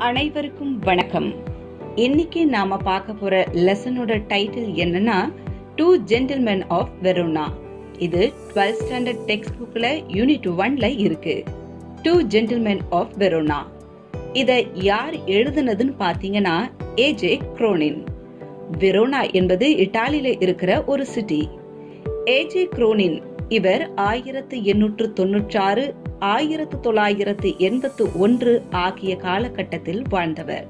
அனைவருக்கும் வணக்கம் இன்னைக்கு நாம பார்க்க போற லெசனோட டைட்டில் என்னன்னா டூ ஜென்டில்மென் ஆஃப் வெரோனா இது 12th ஸ்டாண்டர்ட் டெக்ஸ்ட் புக்ல யூனிட் ஒன்ல இருக்கு டூ ஜென்டில்மென் ஆஃப் வெரோனா இத யார் எழுதுனதுன்னு பாத்தீங்கன்னா ஏஜே குரோனின் வெரோனா என்பது இட்டாலியில இருக்கிற ஒரு சிட்டி ஏஜே குரோனின் இவர் ஆயிரத்து எண்ணூற்று தொன்னூற்றாறு ஆயிரத்து தொள்ளாயிரத்து எண்பத்து ஒன்று ஆகிய காலகட்டத்தில் வாழ்ந்தவர்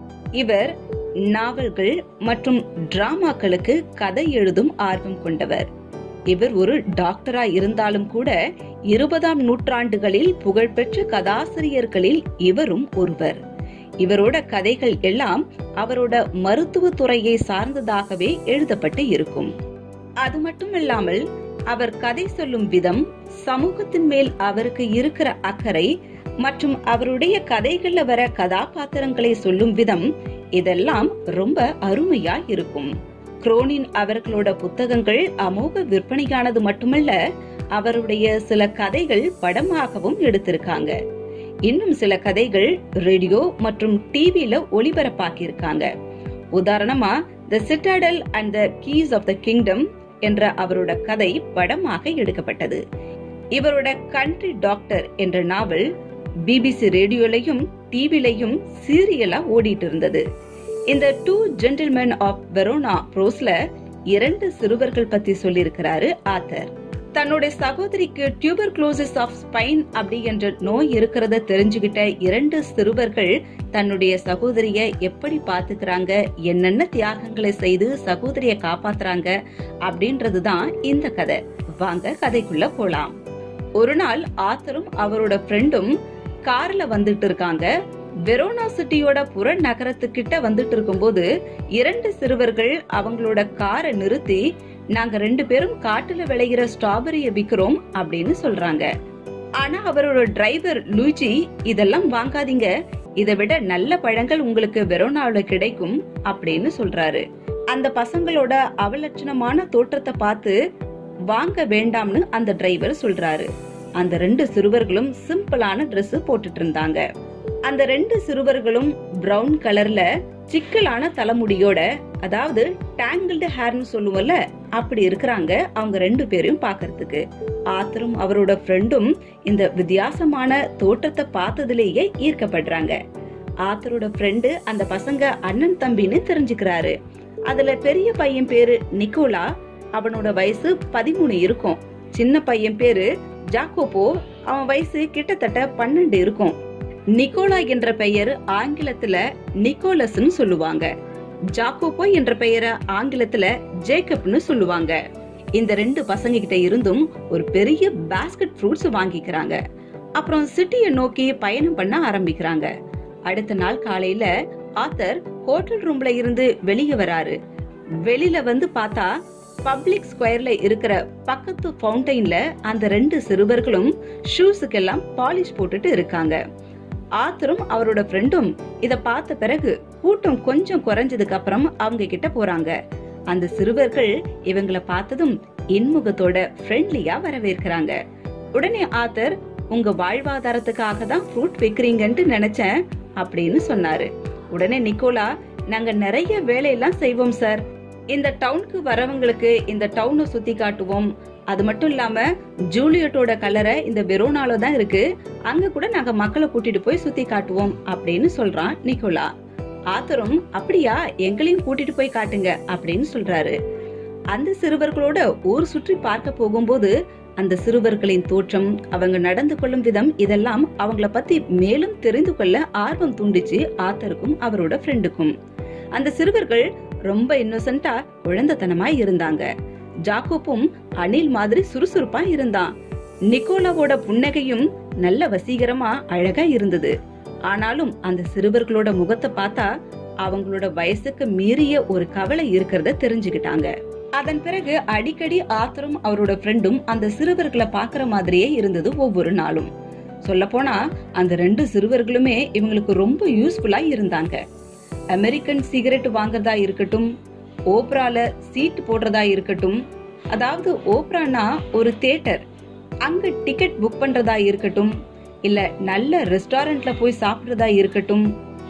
இவர் நாவல்கள் மற்றும் டிராமாக்களுக்கு கதை எழுதும் ஆர்வம் கொண்டவர் இவர் ஒரு டாக்டரா இருந்தாலும் கூட இருபதாம் நூற்றாண்டுகளில் புகழ்பெற்ற கதாசிரியர்களில் இவரும் ஒருவர் இவரோட கதைகள் எல்லாம் அவரோட மருத்துவ துறையை சார்ந்ததாகவே எழுதப்பட்டு இருக்கும் அது மட்டும் இல்லாமல் அவர் கதை சொல்லும் விதம் சமூகத்தின் மேல் அவருக்கு இருக்கிற அக்கறை மற்றும் அவருடைய கதைகள்ல வர கதாபாத்திரங்களை சொல்லும் விதம் இதெல்லாம் ரொம்ப அருமையா இருக்கும் குரோனின் அவர்களோட புத்தகங்கள் அமோக விற்பனையானது மட்டுமல்ல அவருடைய சில கதைகள் படமாகவும் எடுத்திருக்காங்க இன்னும் சில கதைகள் ரேடியோ மற்றும் டிவில ஒளிபரப்பாக்கியிருக்காங்க உதாரணமா the citadel and the keys of the kingdom என்ற அவரோட கதை படமாக எடுக்கப்பட்டது இவரோட கண்ட்ரி டாக்டர் என்ற நாவல் பிபிசி ரேடியோலையும் டிவிலையும் சீரியலா ஓடிட்டு இருந்தது இந்த டூ ஜென்டில்மென் ஆஃப் வெரோனா ப்ரோஸ்ல இரண்டு சிறுவர்கள் பத்தி சொல்லியிருக்கிறாரு ஆத்தர் தன்னுடைய சகோதரிக்கு டியூபர் குளோசிஸ் ஆஃப் ஸ்பைன் அப்படி என்ற நோய் இருக்கிறத தெரிஞ்சுகிட்ட இரண்டு சிறுவர்கள் தன்னுடைய சகோதரிய எப்படி பாத்துக்கிறாங்க என்னென்ன தியாகங்களை செய்து சகோதரிய காப்பாத்துறாங்க அப்படின்றதுதான் இந்த கதை வாங்க கதைக்குள்ள போலாம் ஒரு நாள் ஆத்தரும் அவரோட ஃப்ரெண்டும் கார்ல வந்துட்டு இருக்காங்க வெரோனா சிட்டியோட புற நகரத்துக்கிட்ட வந்துட்டு இருக்கும்போது இரண்டு சிறுவர்கள் அவங்களோட காரை நிறுத்தி நாங்க ரெண்டு பேரும் காட்டுல விளைகிற ஸ்ட்ராபெரிய விக்கிறோம் அப்படின்னு சொல்றாங்க ஆனா அவரோட டிரைவர் லூஜி இதெல்லாம் வாங்காதீங்க இதை விட நல்ல பழங்கள் உங்களுக்கு வெரோனாவில கிடைக்கும் அப்படின்னு சொல்றாரு அந்த பசங்களோட அவலட்சணமான தோற்றத்தை பார்த்து வாங்க வேண்டாம்னு அந்த டிரைவர் சொல்றாரு அந்த ரெண்டு சிறுவர்களும் சிம்பிளான Dress போட்டுட்டு இருந்தாங்க அந்த ரெண்டு சிறுவர்களும் பிரவுன் கலர்ல சிக்கலான தலைமுடியோட அதாவது டேங்கிள்டு ஹேர்னு சொல்லுவோம்ல அப்படி இருக்கிறாங்க அவங்க ரெண்டு பேரையும் பாக்குறதுக்கு ஆத்தரும் அவரோட ஃப்ரெண்டும் இந்த வித்தியாசமான தோற்றத்தை பார்த்ததுலேயே ஈர்க்கப்படுறாங்க ஆத்தரோட ஃப்ரெண்டு அந்த பசங்க அண்ணன் தம்பின்னு தெரிஞ்சுக்கிறாரு அதுல பெரிய பையன் பேரு நிக்கோலா அவனோட வயசு பதிமூணு இருக்கும் சின்ன பையன் பேரு ஜாக்கோபோ அவன் வயசு கிட்டத்தட்ட பன்னெண்டு இருக்கும் நிக்கோலா என்ற பெயர் ஆங்கிலத்துல நிக்கோலஸ்னு சொல்லுவாங்க ஜாக்கோபோ என்ற பெயரை ஆங்கிலத்துல ஜேக்கப்னு சொல்லுவாங்க இந்த ரெண்டு பசங்க கிட்ட இருந்தும் ஒரு பெரிய பாஸ்கெட் ஃப்ரூட்ஸ் வாங்கிக்கிறாங்க அப்புறம் சிட்டியை நோக்கி பயணம் பண்ண ஆரம்பிக்கிறாங்க அடுத்த நாள் காலையில ஆத்தர் ஹோட்டல் ரூம்ல இருந்து வெளியே வராரு வெளியில வந்து பார்த்தா பப்ளிக் ஸ்கொயர்ல இருக்கிற பக்கத்து ஃபவுண்டைன்ல அந்த ரெண்டு சிறுவர்களும் ஷூஸுக்கெல்லாம் பாலிஷ் போட்டுட்டு இருக்காங்க ஆத்தரும் அவரோட ஃப்ரெண்டும் இத பார்த்த பிறகு கூட்டம் கொஞ்சம் குறைஞ்சதுக்கு அப்புறம் அவங்க கிட்ட போறாங்க அந்த சிறுவர்கள் இவங்கள பார்த்ததும் இன்முகத்தோட ஃப்ரெண்ட்லியா வரவேற்கிறாங்க உடனே ஆத்தர் உங்க வாழ்வாதாரத்துக்காக தான் ஃப்ரூட் வைக்கிறீங்கன்ட்டு நினைச்சேன் அப்படின்னு சொன்னாரு உடனே நிக்கோலா நாங்க நிறைய வேலையெல்லாம் செய்வோம் சார் இந்த டவுனுக்கு வரவங்களுக்கு இந்த டவுனை சுத்தி காட்டுவோம் அது மட்டும் இல்லாம ஜூலியட்டோட கலரை இந்த வெரோனால தான் இருக்கு அங்க கூட நாங்க மக்களை கூட்டிட்டு போய் சுத்தி காட்டுவோம் அப்படின்னு சொல்றான் நிக்கோலா ஆத்தரும் அப்படியா எங்களையும் கூட்டிட்டு போய் காட்டுங்க அப்படின்னு சொல்றாரு அந்த சிறுவர்களோட ஊர் சுற்றி பார்க்க போகும்போது அந்த சிறுவர்களின் தோற்றம் அவங்க நடந்து கொள்ளும் விதம் இதெல்லாம் அவங்கள பத்தி மேலும் தெரிந்து கொள்ள ஆர்வம் தூண்டிச்சு ஆத்தருக்கும் அவரோட ஃப்ரெண்டுக்கும் அந்த சிறுவர்கள் ரொம்ப இன்னோசென்ட்டா குழந்தைத்தனமா இருந்தாங்க ஜாக்கோப்பும் அணில் மாதிரி சுறுசுறுப்பா இருந்தான் நிக்கோலாவோட புன்னகையும் நல்ல வசீகரமா அழகா இருந்தது ஆனாலும் அந்த சிறுவர்களோட முகத்தை பார்த்தா அவங்களோட வயசுக்கு மீறிய ஒரு கவலை இருக்கிறத தெரிஞ்சுக்கிட்டாங்க அதன் பிறகு அடிக்கடி ஆத்தரும் அவரோட ஃப்ரெண்டும் அந்த சிறுவர்களை பாக்குற மாதிரியே இருந்தது ஒவ்வொரு நாளும் சொல்ல போனா அந்த ரெண்டு சிறுவர்களுமே இவங்களுக்கு ரொம்ப யூஸ்ஃபுல்லா இருந்தாங்க அமெரிக்கன் சிகரெட் வாங்குறதா இருக்கட்டும் ஓப்ரால சீட் போடுறதா இருக்கட்டும் அதாவது ஓப்ரானா ஒரு தியேட்டர் அங்க டிக்கெட் புக் பண்றதா இருக்கட்டும் இல்ல நல்ல ரெஸ்டாரண்ட்ல போய் சாப்பிடுறதா இருக்கட்டும்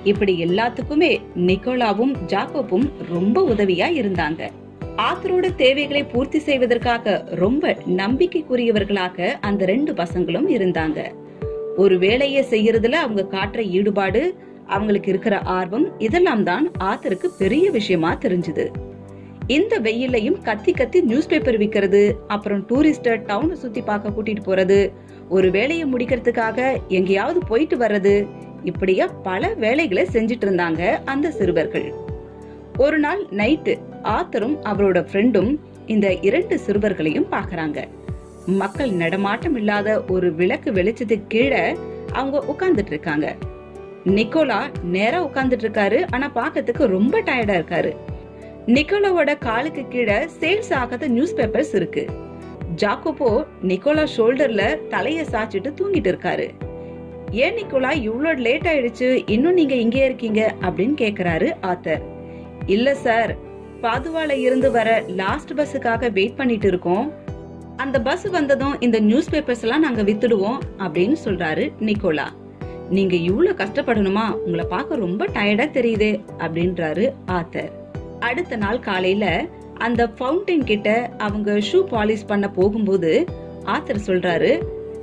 இப்படி எல்லாத்துக்குமே நிக்கோலாவும் ஜாக்கோப்பும் ரொம்ப உதவியா இருந்தாங்க ஆத்தரோட தேவைகளை பூர்த்தி செய்வதற்காக ரொம்ப நம்பிக்கைக்குரியவர்களாக அந்த ரெண்டு பசங்களும் இருந்தாங்க ஒரு வேலையை செய்யறதுல அவங்க காட்டுற ஈடுபாடு அவங்களுக்கு இருக்கிற ஆர்வம் இதெல்லாம் தான் ஆத்தருக்கு பெரிய விஷயமா தெரிஞ்சுது இந்த வெயிலையும் கத்தி கத்தி நியூஸ் பேப்பர் விக்கிறது அப்புறம் டூரிஸ்ட டவுனை சுத்தி பார்க்க கூட்டிட்டு போறது ஒரு வேலையை முடிக்கிறதுக்காக எங்கேயாவது போயிட்டு வர்றது இப்படியா பல வேலைகளை செஞ்சிட்டு இருந்தாங்க அந்த சிறுவர்கள் ஒரு நாள் நைட்டு ஆத்தரும் அவரோட ஃப்ரெண்டும் இந்த இரண்டு சிறுவர்களையும் பாக்குறாங்க மக்கள் நடமாட்டம் இல்லாத ஒரு விளக்கு வெளிச்சத்துக்கு கீழே அவங்க உட்கார்ந்துட்டு இருக்காங்க நிக்கோலா நேரா உட்கார்ந்துட்டு இருக்காரு ஆனா பாக்கிறதுக்கு ரொம்ப டயர்டா இருக்காரு நிக்கோலாவோட காலுக்கு கீழே சேல்ஸ் ஆகாத நியூஸ் பேப்பர்ஸ் இருக்கு ஜாக்கோபோ நிக்கோலா ஷோல்டர்ல தலைய சாச்சிட்டு தூங்கிட்டு இருக்காரு ஏன் நிக்கோலா இவ்ளோ லேட் ஆயிடுச்சு இன்னும் நீங்க இங்கே இருக்கீங்க அப்படின்னு கேக்குறாரு ஆத்தர் இல்ல சார் பாதுவால இருந்து வர லாஸ்ட் பஸ்ஸுக்காக வெயிட் பண்ணிட்டு இருக்கோம் அந்த பஸ் வந்ததும் இந்த நியூஸ் பேப்பர்ஸ் எல்லாம் நாங்க வித்துடுவோம் அப்படின்னு சொல்றாரு நிக்கோலா நீங்க இவ்ளோ கஷ்டப்படணுமா உங்களை பார்க்க ரொம்ப டயர்டா தெரியுது அப்படின்றாரு ஆத்தர் அடுத்த நாள் காலையில அந்த ஃபவுண்டைன் கிட்ட அவங்க ஷூ பாலிஷ் பண்ண போகும்போது ஆத்தர் சொல்றாரு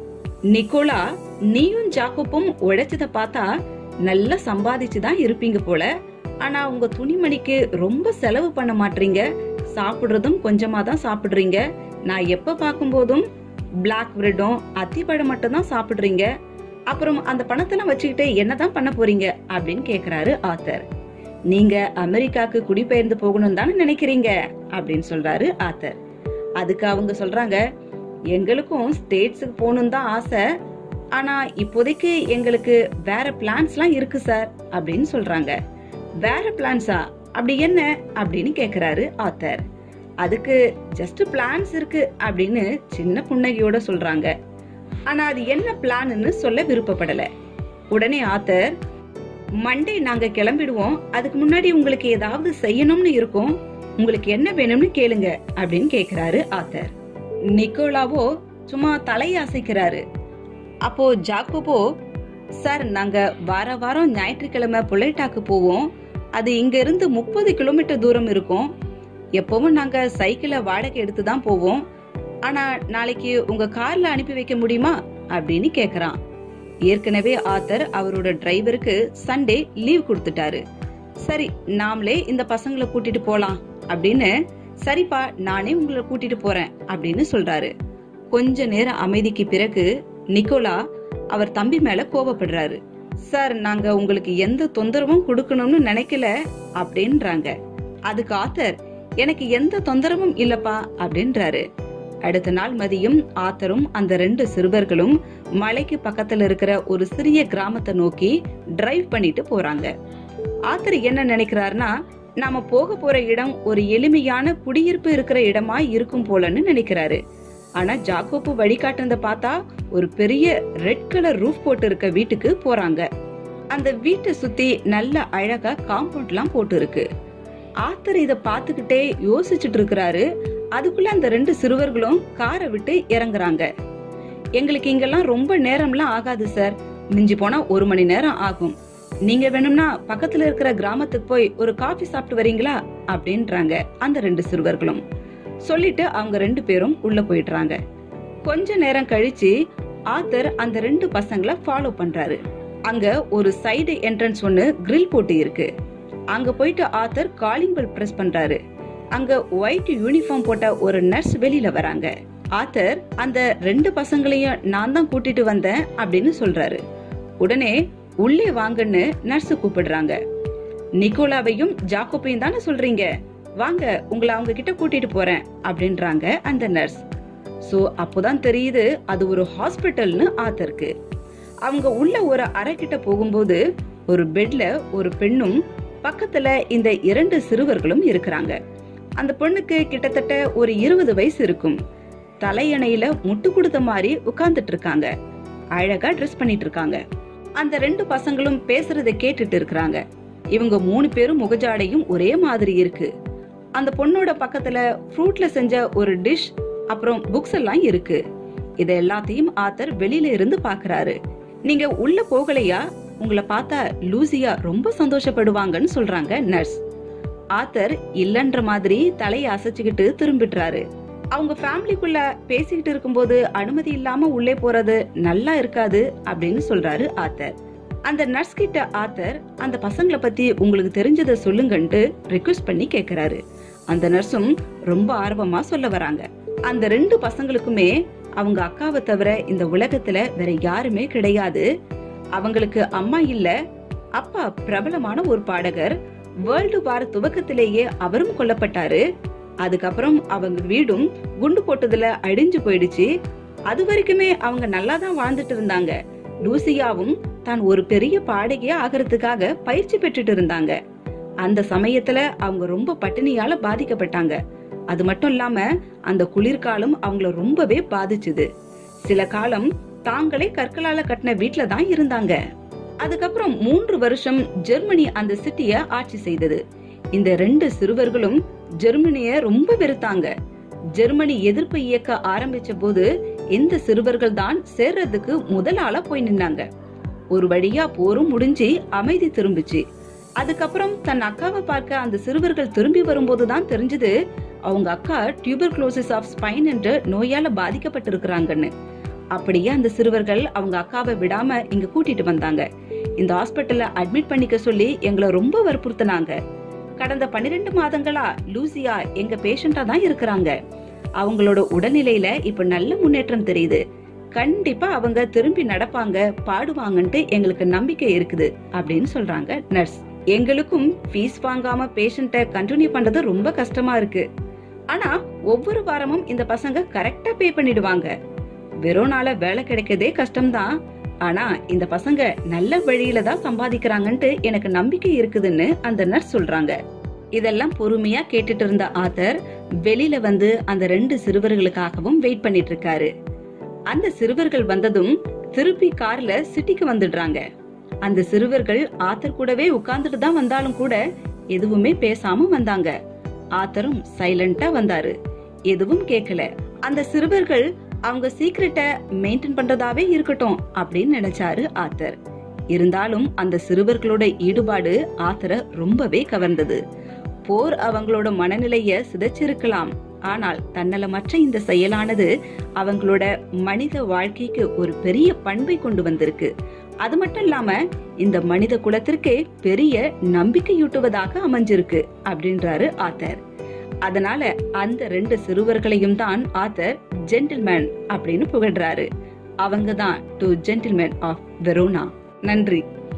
நிக்கோலா நீயும் ஜாக்கோப்பும் உழைச்சத பார்த்தா நல்லா சம்பாதிச்சு தான் இருப்பீங்க போல ஆனா உங்க துணிமணிக்கு ரொம்ப செலவு பண்ண மாட்டீங்க சாப்பிடுறதும் கொஞ்சமா தான் சாப்பிடுறீங்க நான் எப்ப பார்க்கும்போதும் பிளாக் பிரெட்டும் அத்திப்பழம் மட்டும் தான் சாப்பிடுறீங்க அப்புறம் அந்த பணத்தெல்லாம் வச்சுக்கிட்டு என்னதான் பண்ண போறீங்க அப்படின்னு கேக்குறாரு ஆத்தர் நீங்க அமெரிக்காக்கு குடிபெயர்ந்து போகணும் தானே நினைக்கிறீங்க அப்படின்னு சொல்றாரு ஆத்தர் அதுக்கு அவங்க சொல்றாங்க எங்களுக்கும் ஸ்டேட்ஸுக்கு போகணும் தான் ஆசை ஆனா இப்போதைக்கு எங்களுக்கு வேற பிளான்ஸ்லாம் இருக்கு சார் அப்படின்னு சொல்றாங்க வேற பிளான்ஸா அப்படி என்ன அப்படின்னு கேக்குறாரு ஆத்தர் அதுக்கு ஜஸ்ட் பிளான்ஸ் இருக்கு அப்படின்னு சின்ன புன்னகையோட சொல்றாங்க ஆனா அது என்ன பிளான்னு சொல்ல விருப்பப்படல உடனே ஆத்தர் மண்டே நாங்க கிளம்பிடுவோம் அதுக்கு முன்னாடி உங்களுக்கு ஏதாவது செய்யணும்னு இருக்கும் உங்களுக்கு என்ன வேணும்னு கேளுங்க அப்படின்னு கேக்குறாரு ஆத்தர் நிக்கோலாவோ சும்மா தலையை அசைக்கிறாரு அப்போ ஜாக்கோபோ சார் நாங்க வார வாரம் ஞாயிற்றுக்கிழமை புலைட்டாக்கு போவோம் அது இங்க இருந்து முப்பது கிலோமீட்டர் தூரம் இருக்கும் எப்பவும் நாங்க சைக்கிளை வாடகை எடுத்து தான் போவோம் ஆனா நாளைக்கு உங்க கார்ல அனுப்பி வைக்க முடியுமா அப்படின்னு கேக்குறான் ஏற்கனவே ஆத்தர் அவரோட டிரைவருக்கு சண்டே லீவ் கொடுத்துட்டாரு சரி நாமளே இந்த பசங்களை கூட்டிட்டு போலாம் அப்படின்னு சரிப்பா நானே உங்களை கூட்டிட்டு போறேன் அப்படின்னு சொல்றாரு கொஞ்ச நேரம் அமைதிக்கு பிறகு நிக்கோலா அவர் தம்பி மேல கோபப்படுறாரு சார் நாங்க உங்களுக்கு எந்த தொந்தரவும் கொடுக்கணும்னு நினைக்கல அப்படின்றாங்க அதுக்கு ஆத்தர் எனக்கு எந்த தொந்தரவும் இல்லப்பா அப்படின்றாரு அடுத்த நாள் மதியம் ஆத்தரும் அந்த ரெண்டு சிறுவர்களும் மலைக்கு பக்கத்துல இருக்கிற ஒரு சிறிய கிராமத்தை நோக்கி டிரைவ் பண்ணிட்டு போறாங்க ஆத்தர் என்ன நினைக்கிறாருன்னா நாம போக போற இடம் ஒரு எளிமையான குடியிருப்பு இருக்கிற இடமா இருக்கும் போலன்னு நினைக்கிறாரு ஆனா ஜாக்கோப்பு வழிகாட்டுனத பார்த்தா ஒரு பெரிய ரெட் கலர் ரூஃப் போட்டு இருக்க வீட்டுக்கு போறாங்க அந்த வீட்டை சுத்தி நல்ல அழகா காம்பவுண்ட்லாம் போட்டு இருக்கு ஆத்தர் இத பாத்துக்கிட்டே யோசிச்சுட்டு இருக்கிறாரு அதுக்குள்ள அந்த ரெண்டு சிறுவர்களும் காரை விட்டு இறங்குறாங்க எங்களுக்கு இங்கெல்லாம் ரொம்ப நேரம்லாம் ஆகாது சார் மிஞ்சி போனா ஒரு மணி நேரம் ஆகும் நீங்க வேணும்னா பக்கத்துல இருக்கிற கிராமத்துக்கு போய் ஒரு காஃபி சாப்பிட்டு வரீங்களா அப்படின்றாங்க அந்த ரெண்டு சிறுவர்களும் சொல்லிட்டு அவங்க ரெண்டு பேரும் உள்ள போயிடுறாங்க கொஞ்ச நேரம் கழிச்சு ஆத்தர் அந்த ரெண்டு பசங்களை ஃபாலோ பண்றாரு அங்க ஒரு சைடு என்ட்ரன்ஸ் ஒன்னு கிரில் போட்டு இருக்கு அங்க போயிட்டு ஆத்தர் காலிங் பெல் பிரஸ் பண்றாரு அங்க ஒயிட் யூனிஃபார்ம் போட்ட ஒரு நர்ஸ் வெளியில வராங்க ஆத்தர் அந்த ரெண்டு பசங்களையும் நான் தான் கூட்டிட்டு வந்தேன் அப்படின்னு சொல்றாரு உடனே உள்ளே வாங்கன்னு நர்ஸ் கூப்பிடுறாங்க நிக்கோலாவையும் ஜாக்கோப்பையும் தானே சொல்றீங்க வாங்க உங்களை அவங்க கிட்ட கூட்டிட்டு போறேன் அப்படின்றாங்க அந்த நர்ஸ் சோ அப்போதான் தெரியுது அது ஒரு ஹாஸ்பிட்டல்னு ஆத்தருக்கு அவங்க உள்ள ஒரு அறை கிட்ட போகும்போது ஒரு பெட்ல ஒரு பெண்ணும் பக்கத்துல இந்த இரண்டு சிறுவர்களும் இருக்கிறாங்க அந்த பொண்ணுக்கு கிட்டத்தட்ட ஒரு இருபது வயசு இருக்கும் தலையணையில முட்டு கொடுத்த மாதிரி உட்கார்ந்துட்டு இருக்காங்க அழகா ட்ரெஸ் பண்ணிட்டு இருக்காங்க அந்த ரெண்டு பசங்களும் பேசுறதை கேட்டுட்டு இருக்கிறாங்க இவங்க மூணு பேரும் முகஜாடையும் ஒரே மாதிரி இருக்கு அந்த பொண்ணோட பக்கத்துல ஃப்ரூட்ல செஞ்ச ஒரு டிஷ் அப்புறம் புக்ஸ் எல்லாம் இருக்கு இத எல்லாத்தையும் ஆத்தர் வெளியில இருந்து பாக்குறாரு நீங்க உள்ள போகலையா உங்களை பார்த்தா லூசியா ரொம்ப சந்தோஷப்படுவாங்கன்னு சொல்றாங்க நர்ஸ் ஆத்தர் இல்லன்ற மாதிரி தலையை அசைச்சுக்கிட்டு திரும்பிடுறாரு அவங்க ஃபேமிலிக்குள்ள பேசிக்கிட்டு இருக்கும்போது அனுமதி இல்லாம உள்ளே போறது நல்லா இருக்காது அப்படின்னு சொல்றாரு ஆத்தர் அந்த நர்ஸ் கிட்ட ஆத்தர் அந்த பசங்களை பத்தி உங்களுக்கு தெரிஞ்சதை சொல்லுங்கன்ட்டு ரிக்வெஸ்ட் பண்ணி கேக்குறாரு அந்த நர்ஸும் ரொம்ப ஆர்வமா சொல்ல வராங்க அந்த ரெண்டு பசங்களுக்குமே அவங்க அக்காவை தவிர இந்த உலகத்துல வேற யாருமே கிடையாது அவங்களுக்கு அம்மா இல்ல அப்பா பிரபலமான ஒரு பாடகர் வேர்ல்டு வார துவக்கத்திலேயே அவரும் கொல்லப்பட்டாரு அதுக்கப்புறம் அவங்க வீடும் குண்டு போட்டதுல அடிஞ்சு போயிடுச்சு அது வரைக்குமே அவங்க நல்லா தான் வாழ்ந்துட்டு இருந்தாங்க லூசியாவும் தான் ஒரு பெரிய பாடகியா ஆகிறதுக்காக பயிற்சி பெற்றுட்டு இருந்தாங்க அந்த சமயத்துல அவங்க ரொம்ப பட்டினியால பாதிக்கப்பட்டாங்க அது மட்டும் இல்லாம அந்த குளிர்காலம் அவங்கள ரொம்பவே பாதிச்சுது சில காலம் தாங்களே கற்களால கட்டின வீட்ல தான் இருந்தாங்க அதுக்கப்புறம் மூன்று வருஷம் ஜெர்மனி அந்த சிட்டிய ஆட்சி செய்தது இந்த ரெண்டு சிறுவர்களும் ஜெர்மனிய ரொம்ப வெறுத்தாங்க ஜெர்மனி எதிர்ப்பு இயக்க ஆரம்பிச்ச போது இந்த சிறுவர்கள் தான் சேர்றதுக்கு முதல் ஆளா போய் நின்னாங்க ஒரு வழியா போரும் முடிஞ்சு அமைதி திரும்பிச்சு அதுக்கப்புறம் தன் அக்காவை பார்க்க அந்த சிறுவர்கள் திரும்பி வரும்போதுதான் தெரிஞ்சது அவங்க அக்கா டியூபர்குலோசிஸ் ஆஃப் ஸ்பைன் என்ற நோயால பாதிக்கப்பட்டிருக்கிறாங்கன்னு அப்படியே அந்த சிறுவர்கள் அவங்க அக்காவை விடாம இங்க கூட்டிட்டு வந்தாங்க இந்த ஹாஸ்பிட்டல்ல அட்மிட் பண்ணிக்க சொல்லி எங்களை ரொம்ப வற்புறுத்தினாங்க கடந்த பன்னிரெண்டு மாதங்களா லூசியா எங்க பேஷண்டா தான் இருக்கிறாங்க அவங்களோட உடல்நிலையில இப்ப நல்ல முன்னேற்றம் தெரியுது கண்டிப்பா அவங்க திரும்பி நடப்பாங்க பாடுவாங்கன்ட்டு எங்களுக்கு நம்பிக்கை இருக்குது அப்படின்னு சொல்றாங்க நர்ஸ் எங்களுக்கும் ஃபீஸ் வாங்காம பேஷண்ட்டை கண்டினியூ பண்றது ரொம்ப கஷ்டமா இருக்கு ஆனா ஒவ்வொரு வாரமும் இந்த பசங்க கரெக்டா பே பண்ணிடுவாங்க வெறும்னால வேலை கிடைக்கதே கஷ்டம்தான் ஆனா இந்த பசங்க நல்ல வழியில தான் சம்பாதிக்கிறாங்கன்ட்டு எனக்கு நம்பிக்கை இருக்குதுன்னு அந்த நர்ஸ் சொல்றாங்க இதெல்லாம் பொறுமையா கேட்டுட்டு இருந்த ஆத்தர் வெளியில வந்து அந்த ரெண்டு சிறுவர்களுக்காகவும் வெயிட் பண்ணிட்டு இருக்காரு அந்த சிறுவர்கள் வந்ததும் திருப்பி கார்ல சிட்டிக்கு வந்துடுறாங்க அந்த சிறுவர்கள் ஆத்தர் கூடவே உட்கார்ந்துட்டு தான் வந்தாலும் கூட எதுவுமே பேசாம வந்தாங்க ஆத்தரும் சைலண்டா வந்தாரு எதுவும் கேட்கல அந்த சிறுவர்கள் அவங்க சீக்கிரட்ட மெயின்டைன் பண்றதாவே இருக்கட்டும் அப்படின்னு நினைச்சாரு ஆத்தர் இருந்தாலும் அந்த சிறுவர்களோட ஈடுபாடு ஆத்தரை ரொம்பவே கவர்ந்தது போர் அவங்களோட மனநிலைய சிதைச்சிருக்கலாம் ஆனால் தன்னலமற்ற இந்த செயலானது அவங்களோட மனித வாழ்க்கைக்கு ஒரு பெரிய பண்பை கொண்டு வந்திருக்கு அது மட்டும் இல்லாம இந்த மனித குலத்திற்கே பெரிய நம்பிக்கையூட்டுவதாக அமைஞ்சிருக்கு அப்படின்றாரு ஆத்தர் அதனால அந்த ரெண்டு சிறுவர்களையும் தான் ஆத்தர் ஜென்டில்மேன் அப்படின்னு புகழ்றாரு அவங்க தான் டு ஜென்டில்மேன் ஆஃப் வெரோனா நன்றி